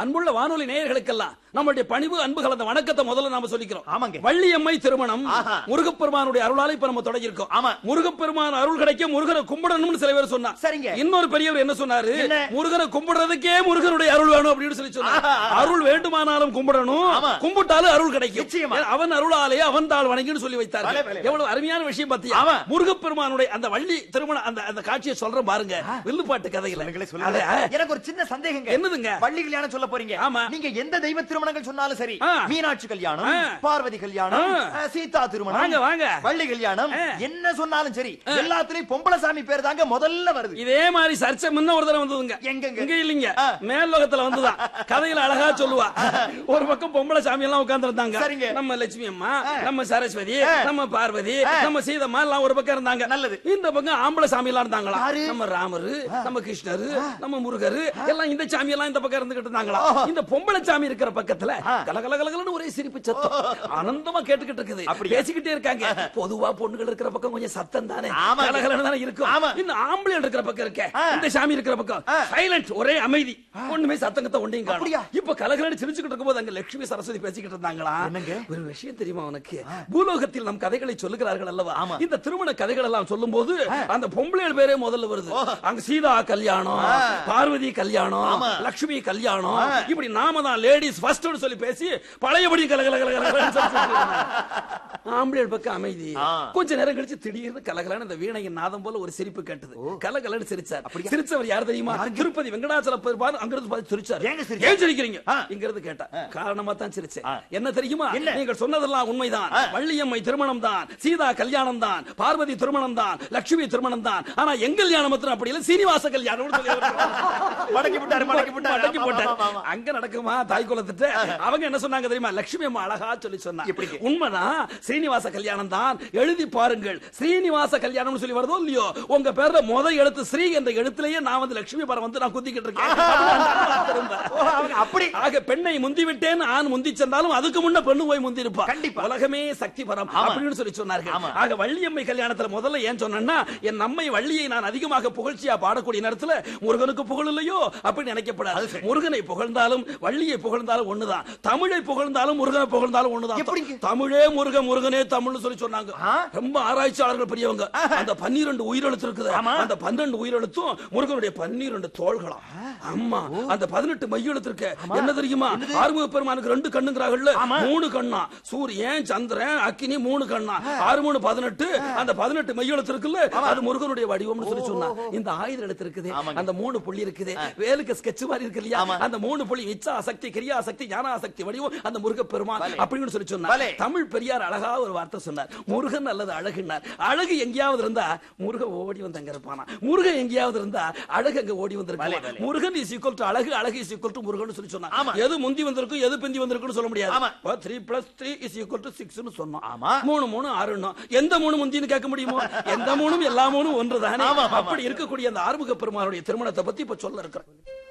அன்புள்ள வானொலி நேயர்களுக்கெல்லாம் நம்மளுடைய பணிவு அன்பு கலந்த வணக்கத்தை முதல்ல நாம சொல்லிக்கிறோம் ஆமாங்க. வள்ளியம்மை திருமணம் ஆஹா. முருகப்பெருமானுடைய அருளால இப்ப நம்ம தொடங்கியிருக்கோம் ஆமா. முருகப்பெருமான் அருள் கிடைக்க முருகனை கும்பிடணும்னு சில பேர் சொன்னா சரிங்க. இன்னொரு பெரியவர் என்ன சொன்னாரு என்ன? முருகனை கும்பிடுறதுக்கே முருகனுடைய அருள் வேணும் அப்படின்னு சொல்லி சொன்னார் ஆஹா. அருள் வேண்டுமானாலும் கும்பிடணும் ஆமா. கும்பிட்டாலும் அருள் கிடைக்கும் நிச்சயமா. ஏன் அவன் அருளாலே அவன் தாள் வணங்கின்னு சொல்லி பலே, வைத்தார்கள் பலே. எவ்வளவு அருமையான விஷயம் பாத்தியா ஆமா. முருகப்பெருமானுடைய அந்த வள்ளி திருமணம் அந்த அந்த காட்சியை சொல்றேன் பாருங்க வில்லுப்பாட்டு கதையில சொல்லுங்களே, சொல்லுங்களே. அத- எனக்கு ஒரு சின்ன சந்தேகங்க என்னதுங்க? பள்ளி கல்யாணம் சொல்ல போறீங்க ஆமா. நீங்க எந்த தெய்வ திருமணங்கள் சொன்னாலும் சரி ஆ. மீனாட்சி கல்யாணம் ஆ. பார்வதி கல்யாணம் ஆ. அஹ், சீதா திருமணம் வாங்க, வாங்க. வள்ளி கல்யாணம் ஆ. என்ன சொன்னாலும் சரி எல்லாத்துலயும் பொம்பளை சாமி பேர் தாங்க முதல்ல வருது இதே மாதிரி சர்ச்சை முன்ன ஒரு தடவை வந்ததுங்க எங்கங்க? இங்க இல்லீங்க ஆ. மேல் லோகத்துல வந்துதான் கதையில அழகா சொல்லுவா ஒரு பக்கம் பொம்பளை சாமி எல்லாம் உட்கார்ந்து இருந்தாங்க சரிங்க. நம்ம லட்சுமி அம்மா ஆ. நம்ம சரஸ்வதி ஆ. நம்ம பார்வதி ஆ. நம்ம சீதம்மா எல்லாம் ஒரு பக்கம் இருந்தாங்க நல்லது. இந்த பக்கம் ஆம்பளை சாமி எல்லாம் இருந்தாங்களா யாரு? நம்ம ராமரு நம்ம கிருஷ்ணரு நம்ம முருகரு எல்லாம் இந்த சாமி எல்லாம் இந்த பக்கம் இருந்துகிட்டு இருந்தாங்களா ஓஹோ. இந்த பொம்பளை சாமி இருக்கிற பக்கத்துல ஆ. கலகல கலகலன்னு ஒரே சிரிப்பு சத்தம் ஆனந்தமா கேட்டுக்கிட்டு இருக்குது அப்படியா? பேசிக்கிட்டே இருக்காங்க பொதுவா பொண்ணுகள் இருக்கிற பக்கம் கொஞ்சம் சத்தம் தானே ஆமாங்க. கலகலன்னு தானே இருக்கும் ஆமா. இந்த ஆம்பளை இருக்கிற பக்கம் இருக்க ஆ. இந்த சாமி இருக்கிற பக்கம் ஆ. சைலண்ட் ஒரே அமைதி ஒண்ணுமே சத்தங்கத்த ஒண்டையும் அப்படியா? காணும் இப்ப கலகலன்னு சிரிச்சுக்கிட்டு இருக்கும்போது அங்க லட்சுமி சரஸ்வதி பேசிக்கிட்டு இருந்தாங்களா என்னங்க? ஒரு விஷயம் தெரியுமா உனக்கு பூலோகத்தில் நம் கதைகளை சொல்லுகிறார்கள் அல்லவா ஆமா. இந்த திருமண கதைகள் எல்லாம் சொல்லும் போது அந்த பொம்பளை பேரே முதல்ல வருது அங்க சீதா கல்யாணம் ஆ. பார்வதி கல்யாணம் ஆமா. லட்சுமி கல்யாணம் ஆ. இப்படி நாம தான் லேடிஸ் ஃபர்ஸ்ட் சொல்லி பேசி பழையபடி கலகல கலகல ஆம்பளை பக்கம் அமைதி ஆ. கொஞ்ச நேரம் கழிச்சு திடீர்னு கலகலான இந்த வீணையின் நாதம் போல ஒரு சிரிப்பு கேட்டது கலகலன்னு சிரிச்சார் சிரிச்சவர் யார் தெரியுமா திருப்பதி வெங்கடாச்சல பெருமாள் அங்கிருந்து பார்த்து சிரிச்சார் ஏங்க சிரிச்சார்? ஏன் சிரிக்கிறீங்க ஆ. இங்கிருந்து கேட்டா காரணமா தான் சிரிச்சேன் ஆ. என்ன தெரியுமா என்ன? நீங்கள் சொன்னதெல்லாம் உண்மைதான் ஆ. வள்ளியம்மை திருமணம் தான் சீதா கல்யாணம் தான் பார்வதி திருமணம் தான் லட்சுமி திருமணம் தான் ஆனா எங்க கல்யாணம் மாத்திரம் அப்படி இல்ல சீனிவாச கல்யாணம் மடக்கி விட்டாரு, மடக்கி விட்டாரு. மடக்கி ஆமா, போட்டாரு. ஆமா, ஆமா. அங்க நடக்குமா தாய் குலத்திட்ட அவங்க என்ன சொன்னாங்க தெரியுமா லட்சுமி அம்மா அழகா சொல்லி சொன்னா எப்படிங்க? உண்மைதான் ஸ்ரீனிவாச கல்யாணம் தான் எழுதி பாருங்கள் ஸ்ரீனிவாச கல்யாணம் சொல்லி வருதோ இல்லையோ உங்க பேர்ல முத எழுத்து ஸ்ரீ என்ற எழுத்துலயே நான் வந்து லட்சுமி பரம் வந்து நான் குத்திக்கிட்டு இருக்கேன் திரும்ப. ஓ, அவங்க அப்படி ஆக பெண்ணை முந்தி விட்டேன் ஆண் முந்தி சென்றாலும் அதுக்கு முன்ன பெண்ணு போய் முந்தி இருப்பா கண்டிப்பா. உலகமே சக்தி பரம் ஆமா. அப்படின்னு சொல்லி சொன்னார்கள் ஆமா. ஆக வள்ளியம்மை கல்யாணத்துல முதல்ல ஏன் சொன்னேன்னா என் நம்மை வள்ளியை நான் அதிகமாக புகழ்ச்சியா பாடக்கூடிய நேரத்துல முருகனுக்கு புகழ் இல்லையோ அப்படி நினைக்கப்படாது முருகனை புகழ்ந்தாலும் வள்ளியை புகழ்ந்தாலும் ஒண்ணுதான் தமிழை புகழ்ந்தாலும் முருகனை புகழ்ந்தாலும் ஒண்ணுதான் எப்படிங்க? தமிழே முருக முருகனே தமிழ்னு சொல்லி சொன்னாங்க ஆ? ரொம்ப ஆராய்ச்சியாளர்கள் பெரியவங்க அந்த பன்னிரண்டு உயிரெழுத்து இருக்குது ஆமா. அந்த பன்னெண்டு உயிரெழுத்தும் முருகனுடைய பன்னிரண்டு தோள்களாம் ஆமா அந்த பதினெட்டு மையெழுத்து இருக்கு என்ன தெரியுமா ஆறுமுக பெருமானுக்கு ரெண்டு கண்ணுங்கிறாங்கல்ல ஆமா. மூணு கண்ணா சூரியன் சந்திரன் அக்கினி மூணு கண்ணா ஆறு மூணு பதினெட்டு அந்த பதினெட்டு மையெழுத்து இருக்குல்ல அது முருகனுடைய வடிவம்னு சொல்லி சொன்னா இந்த ஆயுத எழுத்து இருக்குது ஆமாங்க. அந்த மூணு புள்ளி இருக்குது வேலுக்கு ஸ்கெட்ச் மாதிரி இருக்கு இல்லையா ஆமா. அந்த மூணு புள்ளி இச்சா சக்தி கிரியா சக்தி ஞான சக்தி வடிவம் அந்த முருக பெருமான் பலே. அப்படின்னு சொல்லி சொன்னார் பலே. தமிழ் பெரியார் அழகா ஒரு வார்த்தை சொன்னார் முருகன் அல்லது அழகுனார் அழகு எங்கேயாவது இருந்தா முருக ஓடி வந்து அங்க இருப்பானா முருகன் எங்கேயாவது இருந்தா அழகு அங்க ஓடி பலே, வந்திருக்கும் பலே. முருகன் இஸ் ஈக்குவல் டு அழகு அழகு இஸ் ஈக்குவல் டு முருகன் சொல்லி சொன்னா ஆமா. எது முந்தி வந்திருக்கும் எது பிந்தி வந்திருக்குன்னு சொல்ல முடியாது ஆமா. Three plus three is equal to six சொன்னோம் ஆமா. மூணு மூணு ஆறுன்னு எந்த மூணு முந்தின்னு கேட்க முடியுமோ எந்த மூணும் எல்லா மூணும் ஒன்று தானே ஆமா, ஆமா. அப்படி இருக்கக்கூடிய அந்த ஆறுமுக பெருமானுடைய திருமணத்தை பத்தி இப்ப சொல்ல இருக்கிறேன்